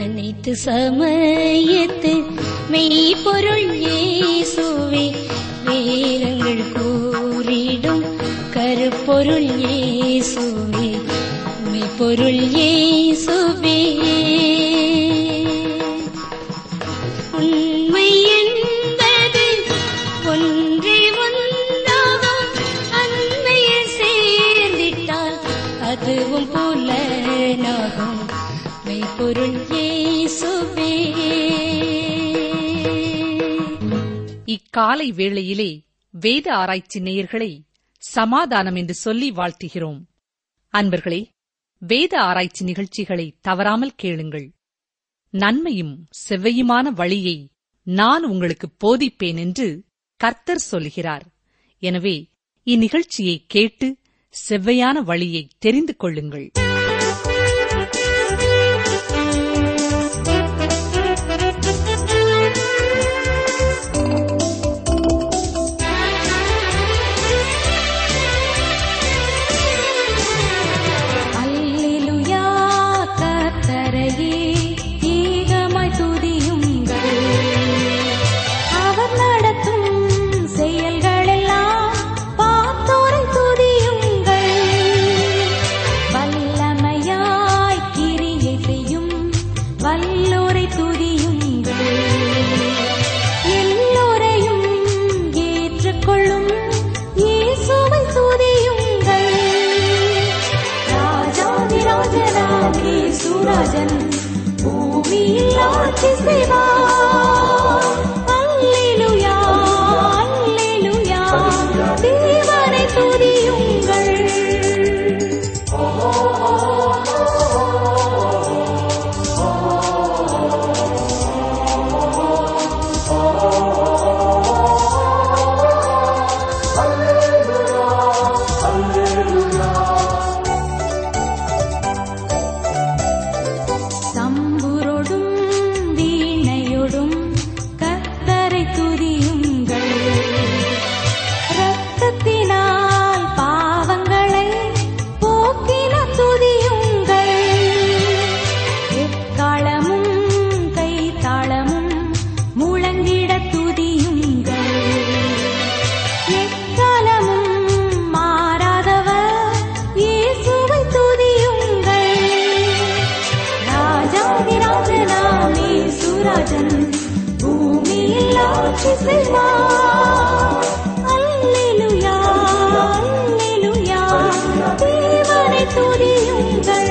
அனைத்து சமயத்து மெய்ப்பொருள் இயேசுவே வேதங்கள் கூறிடும் கருப்பொருள் இயேசுவே மெய்ப்பொருள் இயேசுவே உண்மை என்பது ஒன்றே ஒன்றாகும் அண்மையில் சேர்ந்திட்டால் அதுவும் புலனாகும் மெய்ப்பொருள் இயேசுவே இக்காலை வேளையிலே வேத ஆராய்ச்சி நேயர்களை சமாதானம் என்று சொல்லி வாழ்த்துகிறோம் அன்பர்களே வேத ஆராய்ச்சி நிகழ்ச்சிகளை தவறாமல் கேளுங்கள் நன்மையும் செவ்வையுமான வழியை நான் உங்களுக்கு போதிப்பேன் என்று கர்த்தர் சொல்கிறார் எனவே இந்நிகழ்ச்சியை கேட்டு செவ்வையான வழியை தெரிந்து கொள்ளுங்கள் அல்லேலூயா கர்த்தரையே ஏகமாய் துதியுங்கள் அவர் நடத்தும் செயல்களெல்லாம் பார்த்தோரை துதியுங்கள் வல்லமையாய் கிரியை செய்யும் வல்லோரை துதியுங்கள் எல்லோரையும் ஏற்றுக்கொள்ளும் இயேசுவை துதியுங்கள் ராஜாதிராஜனாமே சுராஜன் பூமியில் ஆட்சி செய்வார் அல்லேலூயா அல்லேலூயா தேவனை துதியுங்கள் தம்புரோடும் வீணையோடும் கத்தரை துதியுங்கள் இரத்தத்தினால் பாவங்களை போக்கின துதியுங்கள் எக்காலமும் கைத்தாளமும் முழங்கிட துதியுங்கள் எக்காலமும் மாறாதவர் இயேசுவை துதியுங்கள் ராஜாதிராஜனாமே சுராஜன் பூமியில் ஆட்சி செய்வார் அல்லேலூயா அல்லேலூயா தேவனை துதியுங்கள்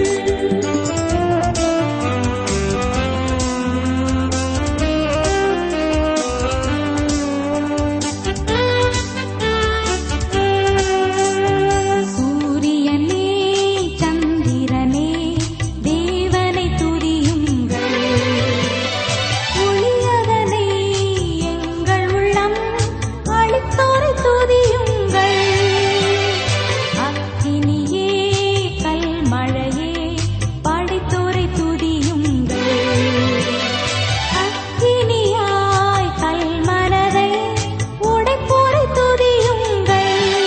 சூரியனே சந்திரனே தேவனை துதியுங்கள் ஒளியதனை எங்கள் உள்ளம் அளித்தோரை துதியுங்கள் அக்கினியே கல்மழையே படைத்தோரை துதியுங்கள் அக்கினியாய் கல்மனதை உடைப்போரை துதியுங்கள்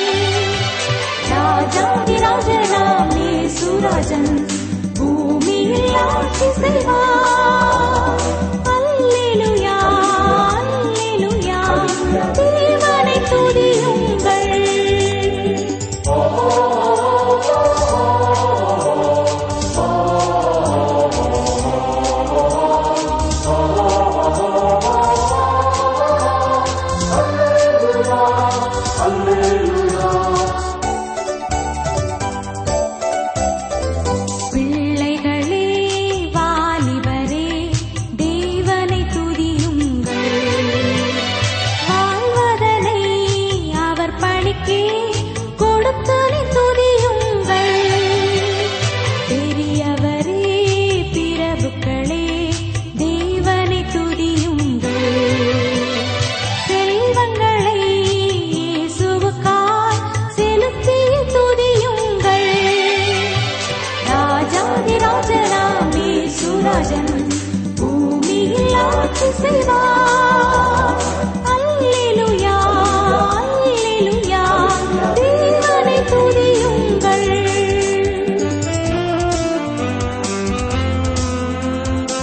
ராஜாதிராஜனாமே சுராஜன் பூமியில் ஆட்சி செய்வார் அல்லேலூயா அல்லேலூயா தேவனை துதியுங்கள் பிள்ளைகளே வாலிபரே தேவனை துதியுங்கள் வாழ்வதனை அவர் பணிக்கே கொடுத்தனை துதியுங்கள் பெரியவரே பிரபுக்களே தேவனை துதியுங்கள் செல்வங்களை இயேசுவுக்காய் செலுத்திய துதியுங்கள் ராஜாதிராஜனாமே சுராஜன் பூமியில் ஆட்சி செய்வார் அல்லேலூயா அல்லேலூயா தேவனை துதியுங்கள்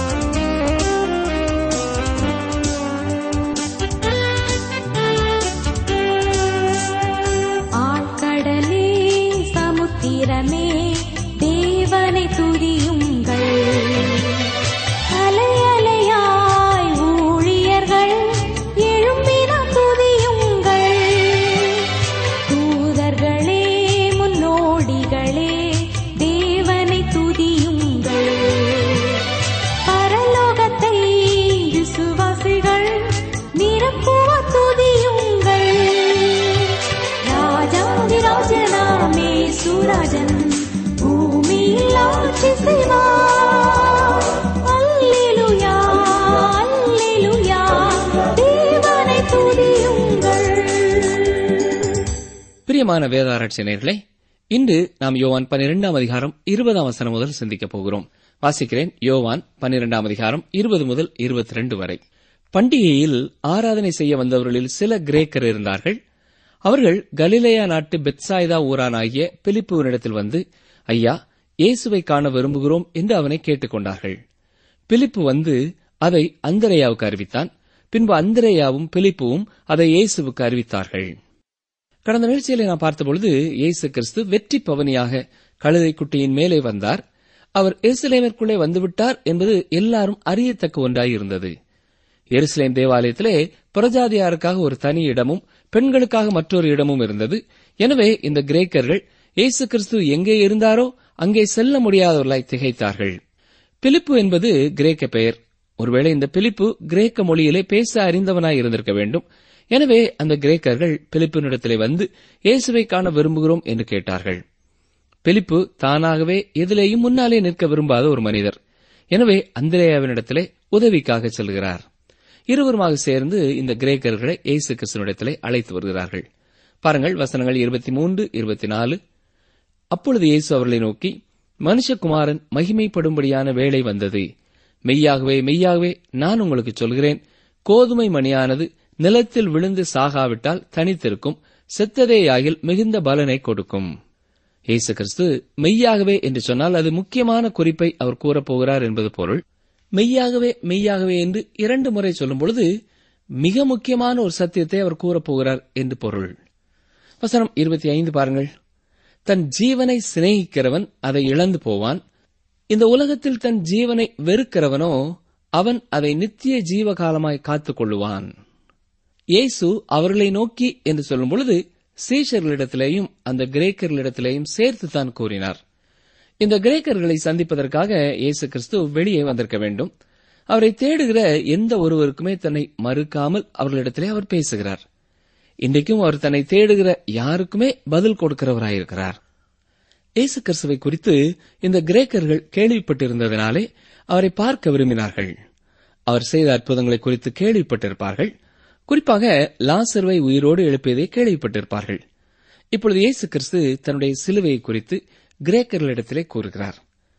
பிரியமான வேதாராய்ச்சி நேயர்களே இன்று நாம் யோவான் பன்னிரெண்டாம் அதிகாரம் இருபதாம் வசனம் முதல் சிந்திக்கப் போகிறோம் வாசிக்கிறேன் யோவான் பன்னிரெண்டாம் அதிகாரம் இருபது முதல் இருபத்தி ரெண்டு வரை பண்டிகையில் ஆராதனை செய்ய வந்தவர்களில் சில கிரேக்கர் இருந்தார்கள் அவர்கள் கலிலேயா நாட்டு பெத்சாய்தா ஊரானாகிய பிலிப்புவனிடத்தில் வந்து ஐயா இயேசுவை காண விரும்புகிறோம் என்று அவனை கேட்டுக்கொண்டார்கள் பிலிப்பு வந்து அதை அந்திரேயாவுக்கு அறிவித்தான் பின்பு அந்திரேயாவும் பிலிப்புவும் அதை இயேசுவுக்கு அறிவித்தார்கள் கடந்த நிகழ்ச்சியிலே நாம் பார்த்தபொழுது இயேசு கிறிஸ்து வெற்றி பவனியாக கழுதை குட்டியின் மேலே வந்தார் அவர் எருசலேமிற்குள்ளே வந்துவிட்டார் என்பது எல்லாரும் அறியத்தக்க ஒன்றாயிருந்தது எருசலேம் தேவாலயத்திலே புறஜாதியாருக்காக ஒரு தனி இடமும் பெண்களுக்காக மற்றொரு இடமும் இருந்தது எனவே இந்த கிரேக்கர்கள் இயேசு கிறிஸ்து எங்கே இருந்தாரோ அங்கே செல்ல முடியாதவர்களாய் திகைத்தார்கள் பிலிப்பு என்பது கிரேக்க பெயர் ஒருவேளை இந்த பிலிப்பு கிரேக்க மொழியிலே பேச அறிந்தவனாய் இருந்திருக்க வேண்டும் எனவே அந்த கிரேக்கர்கள் பிலிப்பினிடத்திலே வந்து இயேசுவை காண விரும்புகிறோம் என்று கேட்டார்கள் பிலிப்பு தானாகவே எதிலேயும் முன்னாலே நிற்க விரும்பாத ஒரு மனிதர் எனவே அந்திரேயாவினிடத்திலே உதவிக்காக செல்கிறார் இருவருமாக சேர்ந்து இந்த கிரேக்கர்களை இயேசு கிறிஸ்துவனிடத்திலே அழைத்து வருகிறார்கள் பாருங்கள் வசனங்கள் இருபத்தி மூன்று இருபத்தி நாலு அப்பொழுது இயேசு அவர்களை நோக்கி மனுஷகுமாரன் மகிமைப்படும்படியான வேளை வந்தது மெய்யாகவே மெய்யாகவே நான் உங்களுக்கு சொல்கிறேன் கோதுமை மணியானது நிலத்தில் விழுந்து சாகாவிட்டால் தனித்திருக்கும் செத்ததேயாகில் மிகுந்த பலனை கொடுக்கும் இயேசு கிறிஸ்து மெய்யாகவே என்று சொன்னால் அது முக்கியமான குறிப்பை அவர் கூறப்போகிறார் என்பது பொருள் மெய்யாகவே மெய்யாகவே என்று இரண்டு முறை சொல்லும் பொழுது மிக முக்கியமான ஒரு சத்தியத்தை அவர் கூறப்போகிறார் என்று பொருள் வசனம் இருபத்தி ஐந்து பாருங்கள் தன் ஜீவனை சிநேகிக்கிறவன் அதை இழந்து போவான் இந்த உலகத்தில் தன் ஜீவனை வெறுக்கிறவனோ அவன் அதை நித்திய ஜீவகாலமாய் காத்துக் கொள்ளுவான் இயேசு அவர்களை நோக்கி என்று சொல்லும் பொழுது சீஷர்களிடத்திலேயும் அந்த கிரேக்கர்களிடத்திலேயும் சேர்த்து தான் கூறினார் இந்த கிரேக்கர்களை சந்திப்பதற்காக இயேசு கிறிஸ்து வெளியே வந்திருக்க வேண்டும் அவரை தேடுகிற எந்த ஒருவருக்குமே தன்னை மறுக்காமல் அவர்களிடத்திலே அவர் பேசுகிறார் இன்றைக்கும் அவர் தன்னை தேடுகிற யாருக்குமே பதில் கொடுக்கிறவராயிருக்கிறார் இயேசு கிறிஸ்துவை குறித்து இந்த கிரேக்கர்கள் கேள்விப்பட்டிருந்ததினாலே அவரை பார்க்க விரும்பினார்கள் அவர் செய்த அற்புதங்களை குறித்து கேள்விப்பட்டிருப்பார்கள் குறிப்பாக லாசர்வை உயிரோடு எழுப்பியதை கேள்விப்பட்டிருப்பார்கள் இப்பொழுது இயேசு கிறிஸ்து தன்னுடைய சிலுவையை குறித்து கிரேக்கர்களிடத்திலே கூறுகிறார்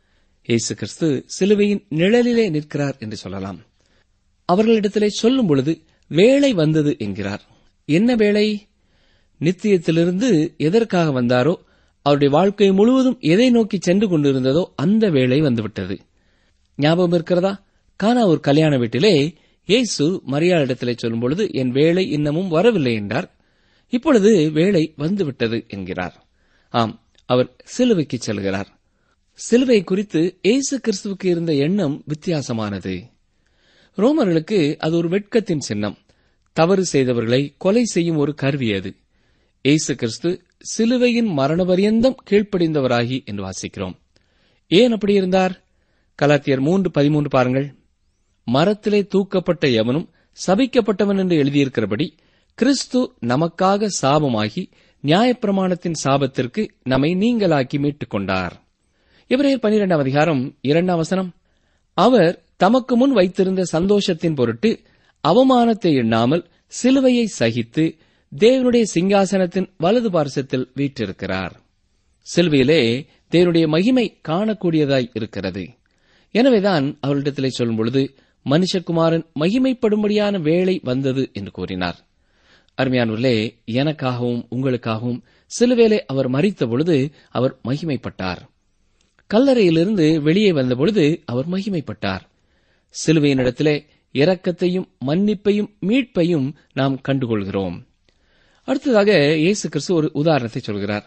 இயேசு கிறிஸ்து சிலுவையின் நிழலிலே நிற்கிறார் என்று சொல்லலாம் அவர்களிடத்திலே சொல்லும் பொழுது வேலை வந்தது என்கிறார் என்ன வேலை நித்தியத்திலிருந்து எதற்காக வந்தாரோ அவருடைய வாழ்க்கை முழுவதும் எதை நோக்கி சென்று கொண்டிருந்ததோ அந்த வேலை வந்துவிட்டது ஞாபகம் இருக்கிறதா கானா ஒரு கல்யாண வீட்டிலே இயேசு மரியாளிடத்திலே சொல்லும் பொழுது என் வேலை இன்னமும் வரவில்லை என்றார் இப்பொழுது வேலை வந்துவிட்டது என்கிறார் ஆம் அவர் சிலுவைக்கு செல்கிறார் சிலுவை குறித்து இயேசு கிறிஸ்துவுக்கு இருந்த எண்ணம் வித்தியாசமானது ரோமர்களுக்கு அது ஒரு வெட்கத்தின் சின்னம் தவறு செய்தவர்களை கொலை செய்யும் ஒரு கருவி அது இயேசு கிறிஸ்து சிலுவையின் மரண பரியந்தம் கீழ்ப்படிந்தவராகி என்று வாசிக்கிறோம் ஏன் அப்படி இருந்தார் கலாத்தியர் மூன்று பதிமூன்று பாருங்கள் மரத்திலே தூக்கப்பட்ட எவனும் சபிக்கப்பட்டவன் என்று எழுதியிருக்கிறபடி கிறிஸ்து நமக்காக சாபமாகி நியாயப்பிரமாணத்தின் சாபத்திற்கு நம்மை நீங்களாக்கி மீட்டுக் கொண்டார் இவரேர் பனிரெண்டாம் அதிகாரம் இரண்டாம் வசனம் அவர் தமக்கு முன் வைத்திருந்த சந்தோஷத்தின் பொருட்டு அவமானத்தை எண்ணாமல் சிலுவையை சகித்து தேவனுடைய சிங்காசனத்தின் வலது பார்சத்தில் வீற்றிருக்கிறார் சிலுவையிலே தேவனுடைய மகிமை காணக்கூடியதாய் இருக்கிறது எனவேதான் அவரிடத்திலே சொல்லும் பொழுது மனுஷகுமாரன் மகிமைப்படும்படியான வேலை வந்தது என்று கூறினார் அருமையானவர்களே எனக்காகவும் உங்களுக்காகவும் சிலுவேலே அவர் மறித்த பொழுது அவர் மகிமைப்பட்டார் கல்லறையிலிருந்து வெளியே வந்தபொழுது அவர் மகிமைப்பட்டார் சிலுவையினிடத்திலே இரக்கத்தையும் மன்னிப்பையும் மீட்பையும் நாம் கண்டுகொள்கிறோம் அடுத்ததாக இயேசு கிறிஸ்து ஒரு உதாரணத்தை சொல்கிறார்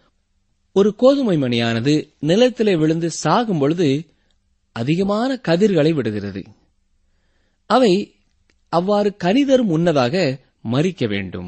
ஒரு கோதுமை மணியானது நிலத்திலே விழுந்து சாகும் பொழுது அதிகமான கதிர்களை விடுகிறது அவை அவ்வாறு கனிதரும் முன்னதாக மறிக்க வேண்டும்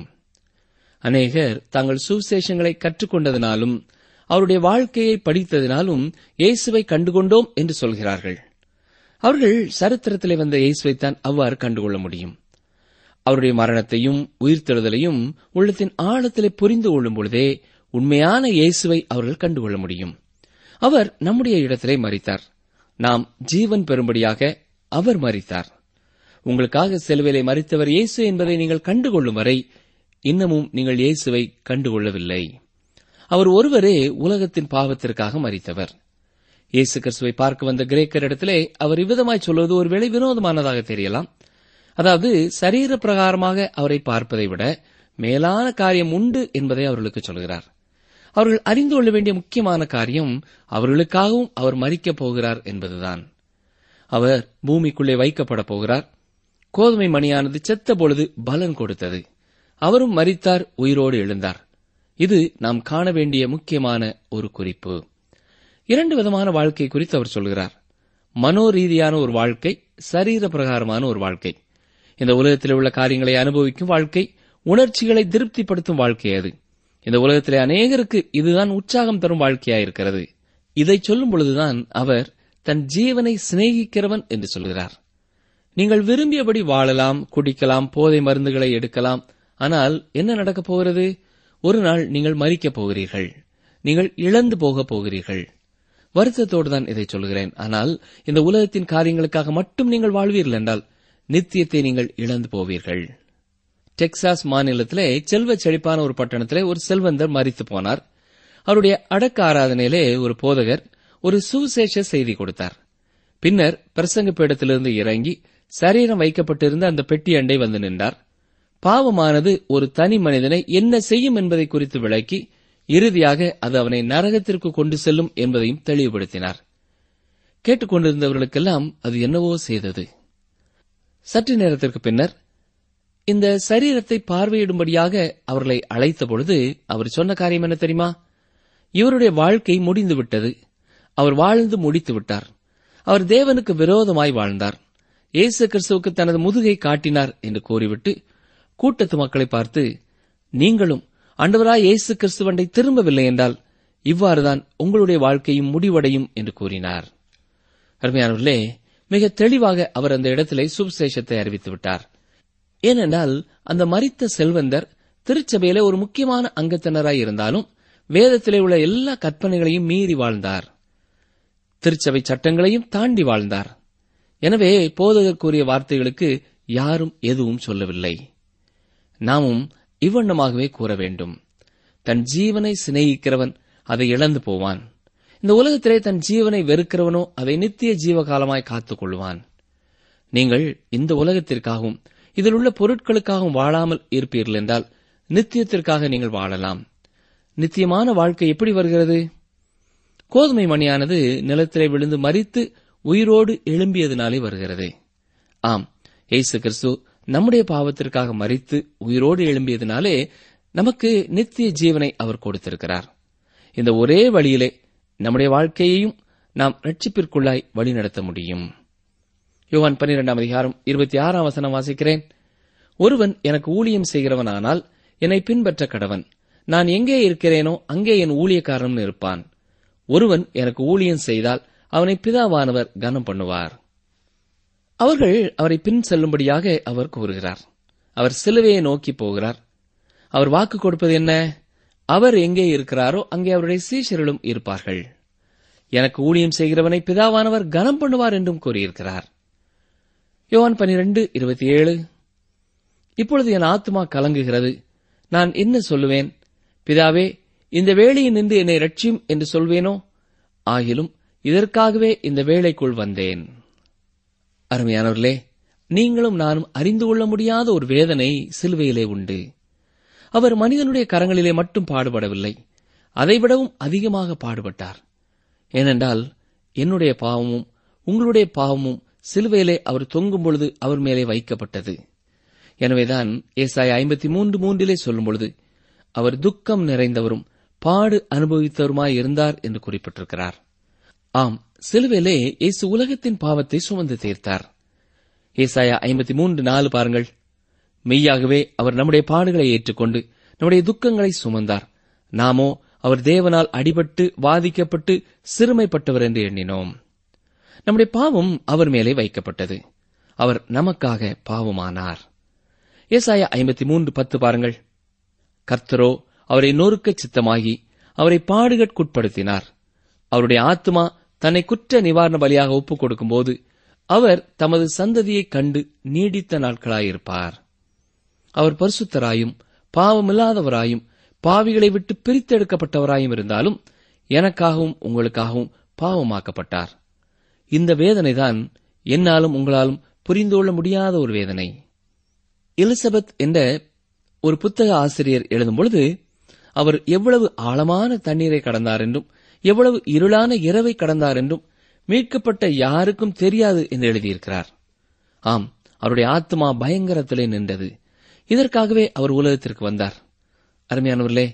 அநேகர் தங்கள் சுவிசேஷங்களை கற்றுக்கொண்டதினாலும் அவருடைய வாழ்க்கையை படித்ததினாலும் இயேசுவை கண்டுகொண்டோம் என்று சொல்கிறார்கள் அவர்கள் சரித்திரத்திலே வந்த இயேசுவைத்தான் அவ்வாறு கண்டுகொள்ள முடியும் அவருடைய மரணத்தையும் உயிர்த்தெழுதலையும் உள்ளத்தின் ஆழத்திலே புரிந்து கொள்ளும் பொழுதே உண்மையான இயேசுவை அவர்கள் கண்டுகொள்ள முடியும் அவர் நம்முடைய இடத்திலே மறித்தார் நாம் ஜீவன் பெறும்படியாக அவர் மறித்தார் உங்களுக்காக சிலுவையிலே மறித்தவர் இயேசு என்பதை நீங்கள் கண்டுகொள்ளும் வரை இன்னமும் நீங்கள் இயேசுவை கண்டுகொள்ளவில்லை அவர் ஒருவரே உலகத்தின் பாவத்திற்காக மறித்தவர் இயேசு கிறிஸ்துவை பார்க்க வந்த கிரேக்கரிடத்திலே அவர் இவ்விதமாய் சொல்வது ஒருவேளை வினோதமானதாக தெரியலாம் அதாவது சரீர பிரகாரமாக அவரை பார்ப்பதை விட மேலான காரியம் உண்டு என்பதை அவர்களுக்கு சொல்கிறார் அவர்கள் அறிந்து கொள்ள வேண்டிய முக்கியமான காரியம் அவர்களுக்காகவும் அவர் மறிக்கப் போகிறார் என்பதுதான் அவர் பூமிக்குள்ளே வைக்கப்பட போகிறார் கோதுமை மணியானது செத்த பொழுது பலன் கொடுத்தது அவரும் மரித்தார் உயிரோடு எழுந்தார் இது நாம் காண வேண்டிய முக்கியமான ஒரு குறிப்பு இரண்டு விதமான வாழ்க்கை குறித்து அவர் சொல்கிறார் மனோரீதியான ஒரு வாழ்க்கை சரீர பிரகாரமான ஒரு வாழ்க்கை இந்த உலகத்தில் உள்ள காரியங்களை அனுபவிக்கும் வாழ்க்கை உணர்ச்சிகளை திருப்திப்படுத்தும் வாழ்க்கை அது இந்த உலகத்திலே அநேகருக்கு இதுதான் உற்சாகம் தரும் வாழ்க்கையாயிருக்கிறது இதை சொல்லும் பொழுதுதான் அவர் தன் ஜீவனை சிநேகிக்கிறவன் என்று சொல்கிறார் நீங்கள் விரும்பியபடி வாழலாம் குடிக்கலாம் போதை மருந்துகளை எடுக்கலாம் ஆனால் என்ன நடக்கப் போகிறது ஒரு நாள் நீங்கள் மறிக்கப் போகிறீர்கள் நீங்கள் இழந்து போகப் போகிறீர்கள் வருத்தத்தோடு தான் இதை சொல்கிறேன் ஆனால் இந்த உலகத்தின் காரியங்களுக்காக மட்டும் நீங்கள் வாழ்வீர்கள் என்றால் நித்தியத்தை நீங்கள் இழந்து போவீர்கள் டெக்சாஸ் மாநிலத்திலே செல்வ செழிப்பான ஒரு பட்டணத்திலே ஒரு செல்வந்தர் மறித்து போனார் அவருடைய அடக்க ஆராதனையிலே ஒரு போதகர் ஒரு சுவிசேஷ செய்தி கொடுத்தார் பின்னர் பிரசங்க பீடத்திலிருந்து இறங்கி சரீரம் வைக்கப்பட்டிருந்த அந்த பெட்டி அண்டை வந்து நின்றார் பாவமானது ஒரு தனி மனிதனை என்ன செய்யும் என்பதை குறித்து விளக்கி இறுதியாக அது அவனை நரகத்திற்கு கொண்டு செல்லும் என்பதையும் தெளிவுபடுத்தினார் கேட்டுக்கொண்டிருந்தவர்களுக்கெல்லாம் அது என்னவோ செய்தது சற்று நேரத்திற்கு பின்னர் இந்த சரீரத்தை பார்வையிடும்படியாக அவர்களை அழைத்த பொழுது அவர் சொன்ன காரியம் என்ன தெரியுமா இவருடைய வாழ்க்கை முடிந்து விட்டது அவர் வாழ்ந்து முடித்து விட்டார் அவர் தேவனுக்கு விரோதமாய் வாழ்ந்தார் இயேசு கிறிஸ்துவுக்கு தனது முதுகை காட்டினார் என்று கூறிவிட்டு கூட்டத்து மக்களை பார்த்து நீங்களும் ஆண்டவராய் இயேசு கிறிஸ்துவண்டை திரும்பவில்லை என்றால் இவ்வாறுதான் உங்களுடைய வாழ்க்கையும் முடிவடையும் என்று கூறினார் அருமையானவர்களே மிக தெளிவாக அவர் அந்த இடத்திலே சுவிசேஷத்தை அறிவித்து விட்டார் ஏனென்றால் அந்த மரித்த செல்வந்தர் திருச்சபையிலே ஒரு முக்கியமான அங்கத்தினராய் இருந்தாலும் வேதத்திலே உள்ள எல்லா கற்பனைகளையும் மீறி வாழ்ந்தார் திருச்சபை சட்டங்களையும் தாண்டி வாழ்ந்தார் எனவே போதகர் கூறிய வார்த்தைகளுக்கு யாரும் எதுவும் சொல்லவில்லை நாமும் இவ்வண்ணமாகவே கூற வேண்டும் தன் ஜீவனை சிநேகிக்கிறவன் அதை இழந்து போவான் இந்த உலகத்திலே தன் ஜீவனை வெறுக்கிறவனோ அதை நித்திய ஜீவகாலமாய் காத்துக் கொள்வான் நீங்கள் இந்த உலகத்திற்காகவும் இதில் உள்ள பொருட்களுக்காகவும் வாழாமல் இருப்பீர்கள் என்றால் நித்தியத்திற்காக நீங்கள் வாழலாம் நித்தியமான வாழ்க்கை எப்படி வருகிறது கோதுமை மணியானது நிலத்திலே விழுந்து மறித்து உயிரோடு எழும்பியதினாலே வருகிறது ஆம் இயேசு கிறிஸ்து நம்முடைய பாவத்திற்காக மறித்து உயிரோடு எழும்பியதினாலே நமக்கு நித்திய ஜீவனை அவர் கொடுத்திருக்கிறார் இந்த ஒரே வழியிலே நம்முடைய வாழ்க்கையையும் நாம் ரட்சிப்பிற்குள்ளாய் வழிநடத்த முடியும் யோவான் பன்னிரெண்டாம் அதிகாரம் இருபத்தி ஆறாம் வசனம் வாசிக்கிறேன் ஒருவன் எனக்கு ஊழியம் செய்கிறவனானால் என்னை பின்பற்ற கடவன் நான் எங்கே இருக்கிறேனோ அங்கே என் ஊழியக்காரன் இருப்பான் ஒருவன் எனக்கு ஊழியம் செய்தால் அவனை பிதாவானவர் கனம் பண்ணுவார் அவர்கள் அவரை பின் செல்லும்படியாக அவர் கூறுகிறார் அவர் சிலுவையை நோக்கி போகிறார் அவர் வாக்கு கொடுப்பது என்ன அவர் எங்கே இருக்கிறாரோ அங்கே அவருடைய சீஷர்களும் இருப்பார்கள் எனக்கு ஊழியம் செய்கிறவனை பிதாவானவர் கனம் பண்ணுவார் என்றும் கூறியிருக்கிறார் யோவான் பனிரெண்டு இருபத்தி ஏழு இப்பொழுது என் ஆத்மா கலங்குகிறது நான் என்ன சொல்லுவேன் பிதாவே இந்த வேளையில் நின்று என்னை ரட்சியும் என்று சொல்வேனோ ஆகிலும் இதற்காகவே இந்த வேளைக்குள் வந்தேன் அருமையானவர்களே நீங்களும் நானும் அறிந்து கொள்ள முடியாத ஒரு வேதனை சிலுவையிலே உண்டு அவர் மனிதனுடைய கரங்களிலே மட்டும் பாடுபடவில்லை அதைவிடவும் அதிகமாக பாடுபட்டார் ஏனென்றால் என்னுடைய பாவமும் உங்களுடைய பாவமும் சிலுவையிலே அவர் தொங்கும் பொழுது அவர் மேலே வைக்கப்பட்டது எனவேதான் ஏசாய ஐம்பத்தி மூன்று மூன்றிலே சொல்லும் பொழுது அவர் துக்கம் நிறைந்தவரும் பாடு அனுபவித்தவருமாய் இருந்தார் என்று குறிப்பிட்டிருக்கிறார் ஆம் சிலுவையிலே இயேசு உலகத்தின் பாவத்தை சுமந்து தீர்த்தார் ஏசாயா ஐம்பத்தி மூன்று நாலு பாருங்கள் மெய்யாகவே அவர் நம்முடைய பாடுகளை ஏற்றுக்கொண்டு நம்முடைய துக்கங்களை சுமந்தார் நாமோ அவர் தேவனால் அடிபட்டு வாதிக்கப்பட்டு சிறுமைப்பட்டவர் என்று எண்ணினோம் நம்முடைய பாவம் அவர் மேலே வைக்கப்பட்டது அவர் நமக்காக பாவமானார் ஏசாயா ஐம்பத்தி மூன்று பத்து பாருங்கள் கர்த்தரோ அவரை நொறுக்கச் சித்தமாகி அவரை பாடுகட்குட்படுத்தினார் அவருடைய ஆத்மா தன்னை குற்ற நிவாரண பலியாக ஒப்புக் கொடுக்கும்போது அவர் தமது சந்ததியைக் கண்டு நீடித்த நாட்களாயிருப்பார் அவர் பரிசுத்தராயும் பாவமில்லாதவராயும் பாவிகளை விட்டு பிரித்தெடுக்கப்பட்டவராயும் இருந்தாலும் எனக்காகவும் உங்களுக்காகவும் பாவமாக்கப்பட்டார் இந்த வேதனைதான் என்னாலும் உங்களாலும் புரிந்து கொள்ள முடியாத ஒரு வேதனை எலிசபெத் என்ற ஒரு புத்தக ஆசிரியர் எழுதும் பொழுது அவர் எவ்வளவு ஆழமான தண்ணீரை கடந்தார் என்றும் எவ்வளவு இருளான இரவை கடந்தார் என்றும் மீட்கப்பட்ட யாருக்கும் தெரியாது என்று எழுதியிருக்கிறார் ஆம் அவருடைய ஆத்மா பயங்கரத்திலே நின்றது இதற்காகவே அவர் உலகத்திற்கு வந்தார் அருமையானவர்களே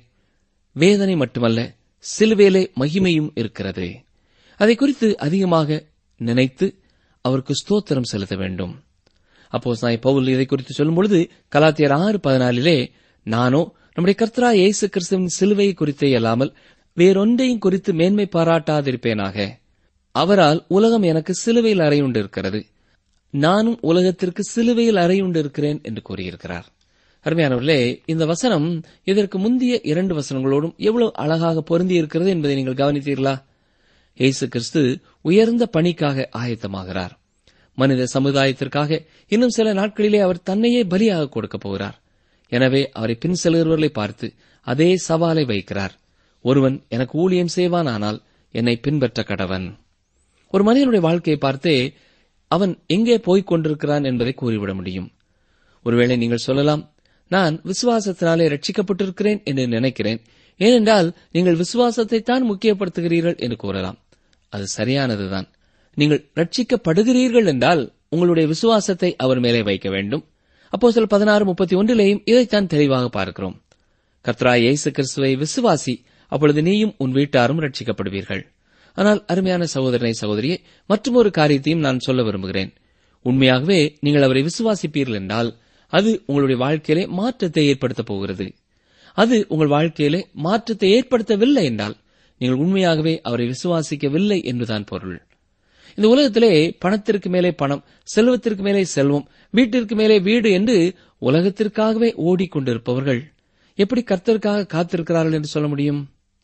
வேதனை மட்டுமல்ல சிலுவேலே மகிமையும் இருக்கிறது அதை குறித்து அதிகமாக நினைத்து அவருக்கு ஸ்தோத்திரம் செலுத்த வேண்டும் அப்போ சாய் பவுல் இதை குறித்து சொல்லும் பொழுது கலாத்தியர் ஆறு பதினாலிலே நானோ நம்முடைய கர்த்தரா இயேசு கிறிஸ்துவின் சிலுவை குறித்தே அல்லாமல் வேறொன்றையும் குறித்து மேன்மை பாராட்டாதிருப்பேனாக அவரால் உலகம் எனக்கு சிலுவையில் அறையுண்டு இருக்கிறது நானும் உலகத்திற்கு சிலுவையில் அறையுண்டு இருக்கிறேன் என்று கூறியிருக்கிறார் அருமையானவர்களே இந்த வசனம் இதற்கு முந்தைய இரண்டு வசனங்களோடும் எவ்வளவு அழகாக பொருந்தி இருக்கிறது என்பதை நீங்கள் கவனித்தீர்களா இயேசு கிறிஸ்து உயர்ந்த பணிக்காக ஆயத்தமாகிறார் மனித சமுதாயத்திற்காக இன்னும் சில நாட்களிலே அவர் தன்னையே பலியாக கொடுக்கப் போகிறார் எனவே அவரை பின் செல்கிறவர்களை பார்த்து அதே சவாலை வைக்கிறார் ஒருவன் எனக்கு ஊழியம் செய்வானானால் என்னை பின்பற்ற கடவன் ஒரு மனிதனுடைய வாழ்க்கையை பார்த்தே அவன் எங்கே போய்க் கொண்டிருக்கிறான் என்பதை கூறிவிட முடியும் ஒருவேளை நீங்கள் சொல்லலாம் நான் விசுவாசத்தினாலே ரட்சிக்கப்பட்டிருக்கிறேன் என்று நினைக்கிறேன் ஏனென்றால் நீங்கள் விசுவாசத்தை தான் முக்கியப்படுத்துகிறீர்கள் என்று கூறலாம் அது சரியானதுதான் நீங்கள் ரட்சிக்கப்படுகிறீர்கள் என்றால் உங்களுடைய விசுவாசத்தை அவர் மேலே வைக்க வேண்டும் அப்போ சில பதினாறு முப்பத்தி ஒன்றிலேயும் இதைத்தான் தெளிவாக பார்க்கிறோம் கத்ரா இயேசு கிறிஸ்துவை விசுவாசி அப்பொழுது நீயும் உன் வீட்டாரும் ரட்சிக்கப்படுவீர்கள் ஆனால் அருமையான சகோதரனை சகோதரியே மற்றொரு காரியத்தையும் நான் சொல்ல விரும்புகிறேன் உண்மையாகவே நீங்கள் அவரை விசுவாசிப்பீர்கள் என்றால் அது உங்களுடைய வாழ்க்கையிலே மாற்றத்தை ஏற்படுத்தப் போகிறது அது உங்கள் வாழ்க்கையிலே மாற்றத்தை ஏற்படுத்தவில்லை என்றால் நீங்கள் உண்மையாகவே அவரை விசுவாசிக்கவில்லை என்றுதான் பொருள் இந்த உலகத்திலே பணத்திற்கு மேலே பணம் செல்வத்திற்கு மேலே செல்வம் வீட்டிற்கு மேலே வீடு என்று உலகத்திற்காகவே ஓடிக்கொண்டிருப்பவர்கள் எப்படி கர்த்தருக்காக காத்திருக்கிறார்கள் என்று சொல்ல முடியும்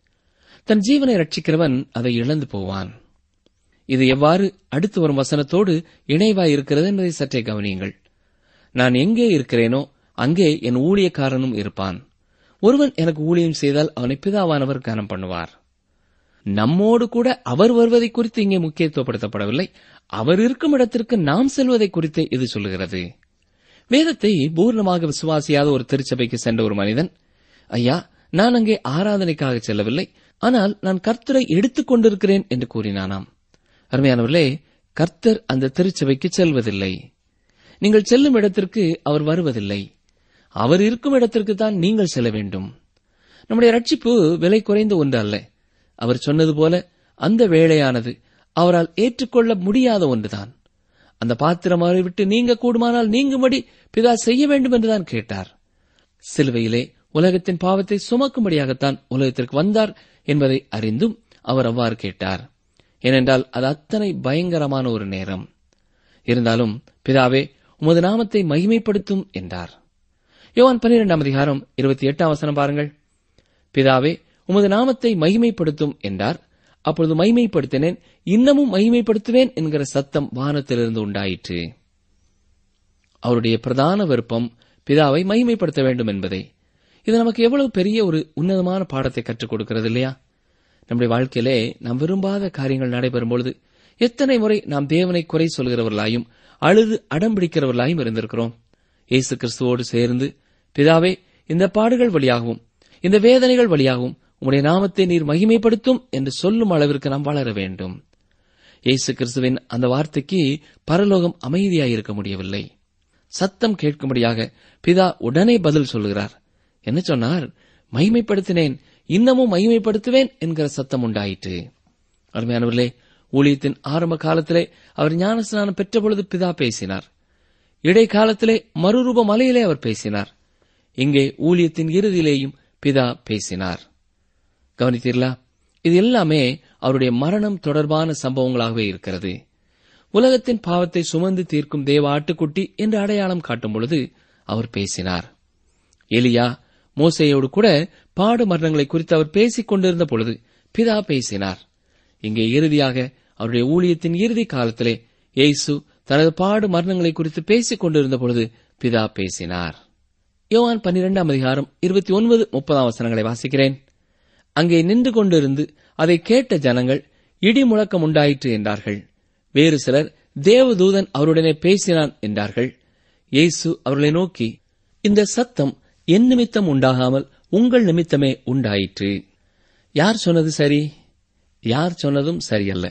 தன் ஜீவனை ரட்சிக்கிறவன் அதை இழந்து போவான் இது எவ்வாறு அடுத்து வரும் வசனத்தோடு இணைவாய் இருக்கிறது என்பதை சற்றே கவனியுங்கள் நான் எங்கே இருக்கிறேனோ அங்கே என் ஊழியக்காரனும் இருப்பான் ஒருவன் எனக்கு ஊழியம் செய்தால் அவனை பிதாவானவர் கனம் பண்ணுவார் நம்மோடு கூட அவர் வருவதை குறித்து இங்கே முக்கியத்துவப்படுத்தப்படவில்லை அவர் இருக்கும் இடத்திற்கு நாம் செல்வதை குறித்து இது சொல்லுகிறது வேதத்தை பூர்ணமாக விசுவாசியாத ஒரு திருச்சபைக்கு சென்ற ஒரு மனிதன் ஐயா நான் அங்கே ஆராதனைக்காக செல்லவில்லை ஆனால் நான் கர்த்தரை எடுத்துக் கொண்டிருக்கிறேன் என்று கூறினானாம் அருமையானவர்களே கர்த்தர் அந்த திருச்சபைக்கு செல்வதில்லை நீங்கள் செல்லும் இடத்திற்கு அவர் வருவதில்லை அவர் இருக்கும் இடத்திற்கு தான் நீங்கள் செல்ல வேண்டும் நம்முடைய ரட்சிப்பு விலை குறைந்த ஒன்று அல்ல அவர் சொன்னது போல அந்த வேலையானது அவரால் ஏற்றுக்கொள்ள முடியாத ஒன்றுதான் அந்த பாத்திரம் அவரை விட்டு நீங்க கூடுமானால் நீங்கும்படி பிதா செய்ய வேண்டும் என்றுதான் கேட்டார் சிலுவையிலே உலகத்தின் பாவத்தை சுமக்கும்படியாகத்தான் உலகத்திற்கு வந்தார் என்பதை அறிந்தும் அவர் அவ்வாறு கேட்டார் ஏனென்றால் அது அத்தனை பயங்கரமான ஒரு நேரம் இருந்தாலும் பிதாவே உமது நாமத்தை மகிமைப்படுத்தும் என்றார் யோவான் பன்னிரெண்டாம் அதிகாரம் இருபத்தி எட்டாம் வசனம் பாருங்கள் பிதாவே உமது நாமத்தை மகிமைப்படுத்தும் என்றார் அப்பொழுது மகிமைப்படுத்தினேன் இன்னமும் மகிமைப்படுத்துவேன் என்கிற சத்தம் வானத்திலிருந்து உண்டாயிற்று அவருடைய பிரதான விருப்பம் பிதாவை மகிமைப்படுத்த வேண்டும் என்பதே இது நமக்கு எவ்வளவு பெரிய ஒரு உன்னதமான பாடத்தை கற்றுக் கொடுக்கிறது இல்லையா நம்முடைய வாழ்க்கையிலே நாம் விரும்பாத காரியங்கள் நடைபெறும் பொழுது எத்தனை முறை நாம் தேவனை குறை சொல்கிறவர்களாயும் அழுது அடம்பிடிக்கிறவர்களாயும் இருந்திருக்கிறோம் இயேசு கிறிஸ்துவோடு சேர்ந்து பிதாவே இந்த பாடுகள் வழியாகவும் இந்த வேதனைகள் வழியாகவும் உம்முடைய நாமத்தை நீர் மகிமைப்படுத்தும் என்று சொல்லும் அளவிற்கு நாம் வளர வேண்டும் இயேசு கிறிஸ்துவின் அந்த வார்த்தைக்கு பரலோகம் அமைதியாயிருக்க முடியவில்லை சத்தம் கேட்கும்படியாக பிதா உடனே பதில் சொல்லுகிறார் என்ன சொன்னார் மகிமைப்படுத்தினேன் இன்னமும் மகிமைப்படுத்துவேன் என்கிற சத்தம் உண்டாயிற்று அருமையானவர்களே ஊழியத்தின் ஆரம்ப காலத்திலே அவர் ஞானஸ்நானம் பெற்ற பொழுது பிதா பேசினார் இடைக்காலத்திலே மறுரூப மலையிலே அவர் பேசினார் இங்கே ஊழியத்தின் இறுதியிலேயும் பிதா பேசினார் கவனித்தீர்களா இது எல்லாமே அவருடைய மரணம் தொடர்பான சம்பவங்களாகவே இருக்கிறது உலகத்தின் பாவத்தை சுமந்து தீர்க்கும் தேவ ஆட்டுக்குட்டி என்று அடையாளம் காட்டும் பொழுது அவர் பேசினார் எலியா மோசையோடு கூட பாடு மரணங்களை குறித்து அவர் பேசிக் கொண்டிருந்த பொழுது பிதா பேசினார் இங்கே இறுதியாக அவருடைய ஊழியத்தின் இறுதி காலத்திலே இயேசு தனது பாடு மரணங்களை குறித்து பேசிக் கொண்டிருந்த பொழுது பிதா பேசினார் யோவான் பன்னிரெண்டாம் அதிகாரம் இருபத்தி ஒன்பது முப்பதாம் வசனங்களை வாசிக்கிறேன் அங்கே நின்று கொண்டிருந்து அதை கேட்ட ஜனங்கள் இடி முழக்கம் உண்டாயிற்று என்றார்கள் வேறு சிலர் தேவதூதன் அவருடனே பேசினான் என்றார்கள் இயேசு அவர்களை நோக்கி இந்த சத்தம் என் நிமித்தம் உண்டாகாமல் உங்கள் நிமித்தமே உண்டாயிற்று யார் சொன்னது சரி யார் சொன்னதும் சரியல்ல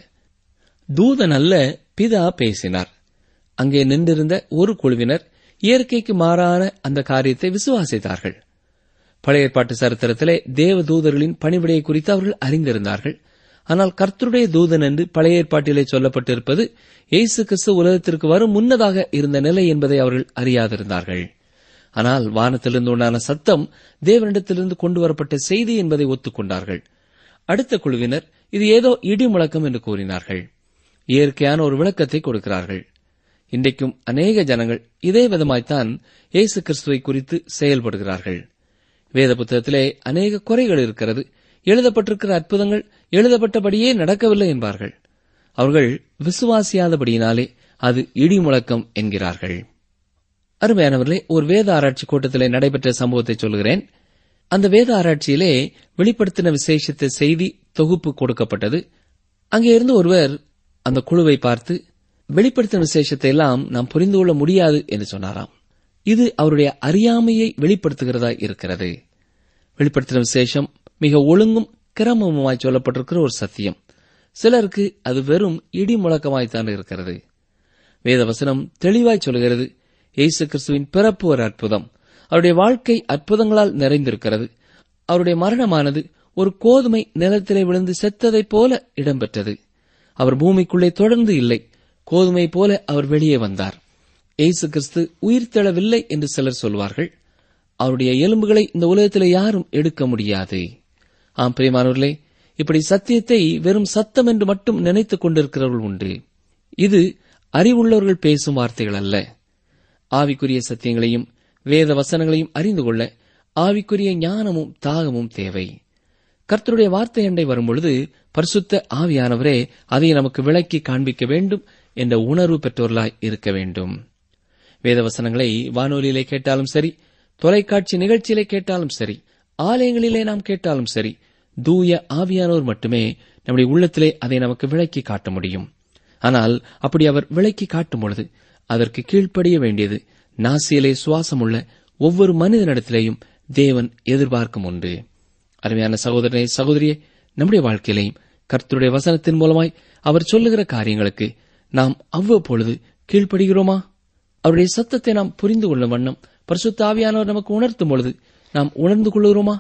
தூதன் அல்ல பிதா பேசினார் அங்கே நின்றிருந்த ஒரு குழுவினர் இயற்கைக்கு மாறான அந்த காரியத்தை விசுவாசித்தார்கள் பழைய ஏற்பாட்டு சரித்திரத்திலே தேவ தூதர்களின் பணிவிடையை குறித்து அவர்கள் அறிந்திருந்தார்கள் ஆனால் கர்த்தருடைய தூதன் என்று பழைய ஏற்பாட்டிலே சொல்லப்பட்டிருப்பது இயேசு கிறிஸ்து உலகத்திற்கு வரும் முன்னதாக இருந்த நிலை என்பதை அவர்கள் அறியாதிருந்தார்கள் ஆனால் வானத்திலிருந்து உண்டான சத்தம் தேவனிடத்திலிருந்து கொண்டு வரப்பட்ட செய்தி என்பதை ஒத்துக்கொண்டார்கள் அடுத்த குழுவினர் இது ஏதோ இடி முழக்கம் என்று கூறினார்கள் இயற்கையான ஒரு விளக்கத்தை கொடுக்கிறார்கள் இன்றைக்கும் அநேக ஜனங்கள் இதே விதமாய்த்தான் இயேசு கிறிஸ்துவை குறித்து செயல்படுகிறார்கள் வேத புத்தகத்திலே அநேக குறைகள் இருக்கிறது எழுதப்பட்டிருக்கிற அற்புதங்கள் எழுதப்பட்டபடியே நடக்கவில்லை என்பார்கள் அவர்கள் விசுவாசியாதபடியினாலே அது இடி முழக்கம் என்கிறார்கள் அருமையானவர்களே ஒரு வேத ஆராய்ச்சி கூட்டத்திலே நடைபெற்ற சம்பவத்தை சொல்கிறேன் அந்த வேத ஆராய்ச்சியிலே வெளிப்படுத்தின விசேஷத்த செய்தி தொகுப்பு கொடுக்கப்பட்டது அங்கே இருந்து ஒருவர் அந்த குழுவை பார்த்து வெளிப்படுத்தின விசேஷத்தை எல்லாம் நாம் புரிந்து கொள்ள முடியாது என்று சொன்னாராம் இது அவருடைய அறியாமையை வெளிப்படுத்துகிறதா இருக்கிறது வெளிப்படுத்தின விசேஷம் மிக ஒழுங்கும் கிரமமுமாய் சொல்லப்பட்டிருக்கிற ஒரு சத்தியம் சிலருக்கு அது வெறும் இடி முழக்கமாய்த்தான் இருக்கிறது வேதவசனம் தெளிவாய் சொல்கிறது இயேசு கிறிஸ்துவின் பிறப்பு ஒரு அற்புதம் அவருடைய வாழ்க்கை அற்புதங்களால் நிறைந்திருக்கிறது அவருடைய மரணமானது ஒரு கோதுமை நிலத்திலே விழுந்து செத்ததைப் போல இடம்பெற்றது அவர் பூமிக்குள்ளே தொடர்ந்து இல்லை கோதுமை போல அவர் வெளியே வந்தார் இயேசு கிறிஸ்து உயிர் தெழவில்லை என்று சிலர் சொல்வார்கள் அவருடைய எலும்புகளை இந்த உலகத்திலே யாரும் எடுக்க முடியாது ஆம் பிரியமானவர்களே இப்படி சத்தியத்தை வெறும் சத்தம் என்று மட்டும் நினைத்துக் கொண்டிருக்கிறவர்கள் உண்டு இது அறிவுள்ளவர்கள் பேசும் வார்த்தைகள் அல்ல ஆவிக்குரிய சத்தியங்களையும் வேத வசனங்களையும் அறிந்து கொள்ள ஆவிக்குரிய ஞானமும் தாகமும் தேவை கர்த்தருடைய வார்த்தை அண்டை வரும்பொழுது பரிசுத்த ஆவியானவரே அதை நமக்கு விளக்கி காண்பிக்க வேண்டும் என்ற உணர்வு பெற்றோர்களாய் இருக்க வேண்டும் வேதவசனங்களை வானொலியிலே கேட்டாலும் சரி தொலைக்காட்சி நிகழ்ச்சியிலே கேட்டாலும் சரி ஆலயங்களிலே நாம் கேட்டாலும் சரி தூய ஆவியானோர் மட்டுமே நம்முடைய உள்ளத்திலே அதை நமக்கு விளக்கி காட்ட முடியும் ஆனால் அப்படி அவர் விளக்கி காட்டும் பொழுது அதற்கு கீழ்ப்படிய வேண்டியது நாசியிலே சுவாசமுள்ள ஒவ்வொரு மனிதனிடத்திலேயும் தேவன் எதிர்பார்க்கும் ஒன்று அருமையான சகோதரனே சகோதரியே நம்முடைய வாழ்க்கையிலையும் கர்த்தருடைய வசனத்தின் மூலமாய் அவர் சொல்லுகிற காரியங்களுக்கு நாம் அவ்வப்பொழுது கீழ்ப்படுகிறோமா அவருடைய சத்தத்தை நாம் புரிந்து கொள்ளும் வண்ணம் பரிசுத்த ஆவியானவர் நமக்கு உணர்த்தும் பொழுது நாம் உணர்ந்து கொள்ளுகிறோமா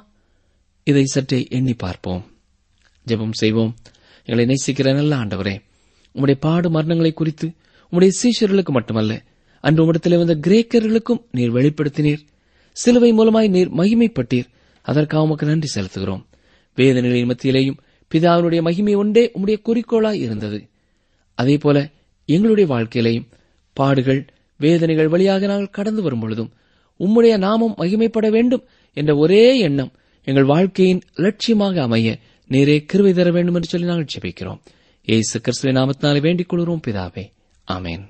இதை சற்றே எண்ணி பார்ப்போம் ஜெபம் செய்வோம் எங்களை நேசிக்கிற நல்ல ஆண்டவரே உம்முடைய பாடு மரணங்களை குறித்து உம்முடைய சீஷர்களுக்கு மட்டுமல்ல அன்று உம்மிடத்தில் வந்த கிரேக்கர்களுக்கும் நீர் வெளிப்படுத்தினீர் சிலுவை மூலமாய் நீர் மகிமைப்பட்டீர் அதற்காக உமக்கு நன்றி செலுத்துகிறோம் வேதனைகளின் மத்தியிலேயும் பிதாவினுடைய மகிமை ஒன்றே உம்முடைய குறிக்கோளாய் இருந்தது அதே போல எங்களுடைய வாழ்க்கையிலையும் பாடுகள் வேதனைகள் வழியாக நாங்கள் கடந்து வரும் பொழுதும் உம்முடைய நாமம் மகிமைப்பட வேண்டும் என்ற ஒரே எண்ணம் எங்கள் வாழ்க்கையின் லட்சியமாக அமைய நேரே கிருவை தர வேண்டும் என்று சொல்லி நாங்கள் ஜெபிக்கிறோம் ஏசு கிறிஸ்துவின் நாமத்தினாலே வேண்டிக் கொள்கிறோம் பிதாவே ஆமேன்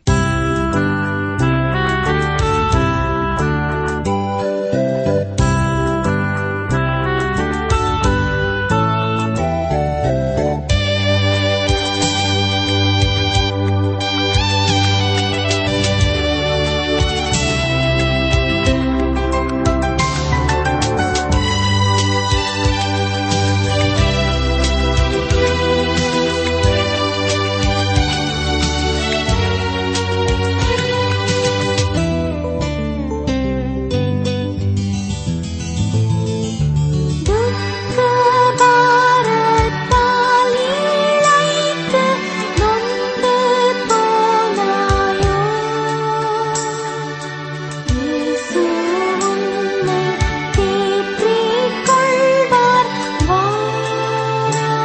துக்கபாரத்தால் இழைத்து நொந்து போனாயோ இயேசு உன்னை தேற்றிக் கொள்வார் வாராயோ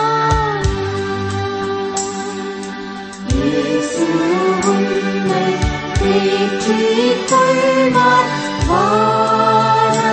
இயேசு உன்னை தேற்றிக் கொள்வார் வாராயோ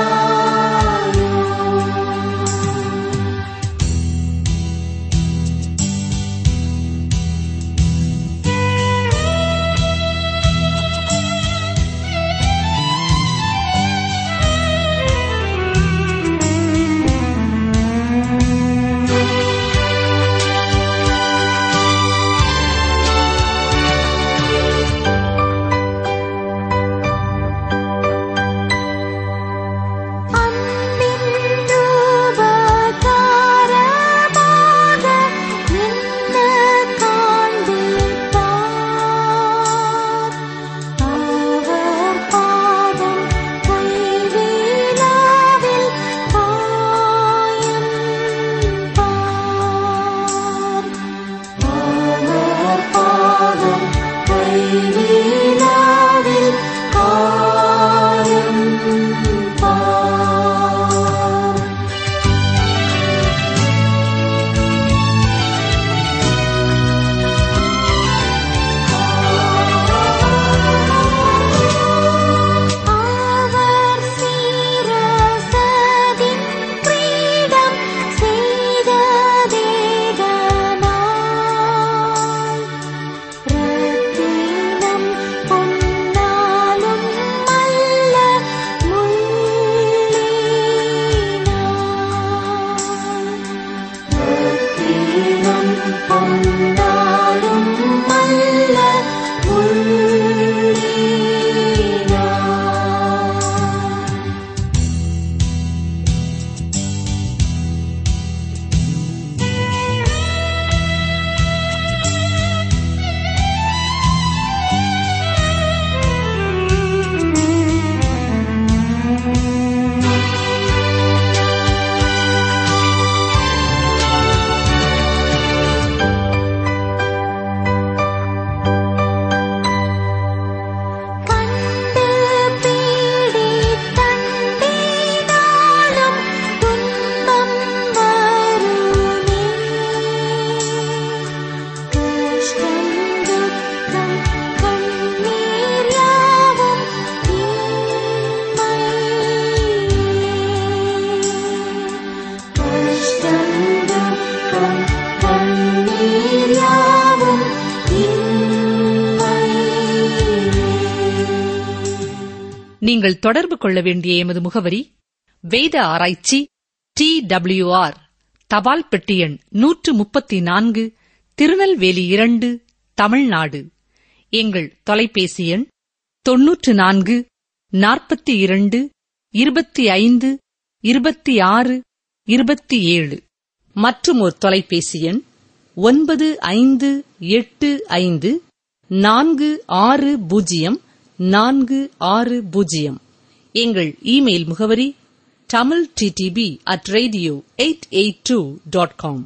நீங்கள் தொடர்பு கொள்ள வேண்டிய எமது முகவரி வேத ஆராய்ச்சி டி டபிள்யூஆர் தபால் பெட்டி எண் நூற்று முப்பத்தி நான்கு திருநெல்வேலி இரண்டு தமிழ்நாடு எங்கள் தொலைபேசி எண் தொன்னூற்று நான்கு நாற்பத்தி இரண்டு இருபத்தி ஐந்து இருபத்தி ஆறு இருபத்தி ஏழு மற்றும் ஒரு தொலைபேசி எண் ஒன்பது ஐந்து எட்டு ஐந்து நான்கு ஆறு பூஜ்ஜியம் நான்கு ஆறு பூஜ்ஜியம் எங்கள் இமெயில் முகவரி Tamil T T P at radio eight eight two dot com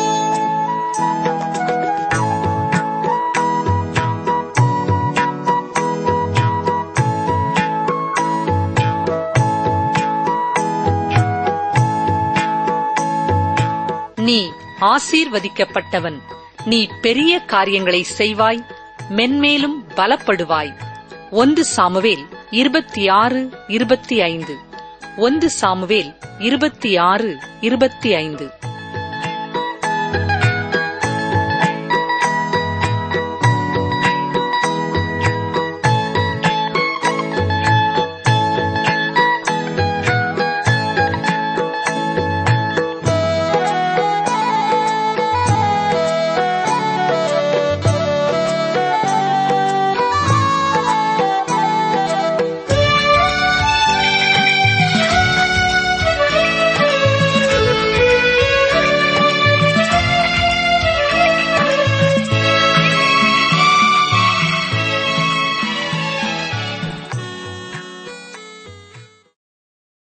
நீ ஆசீர்வதிக்கப்பட்டவன் நீ பெரிய காரியங்களை செய்வாய் மென்மேலும் பலப்படுவாய் ஒன்று சாமுவேல் இருபத்தி ஆறு இருபத்தி ஐந்து ஒன்று சாமுவேல் இருபத்தி ஆறு இருபத்தி ஐந்து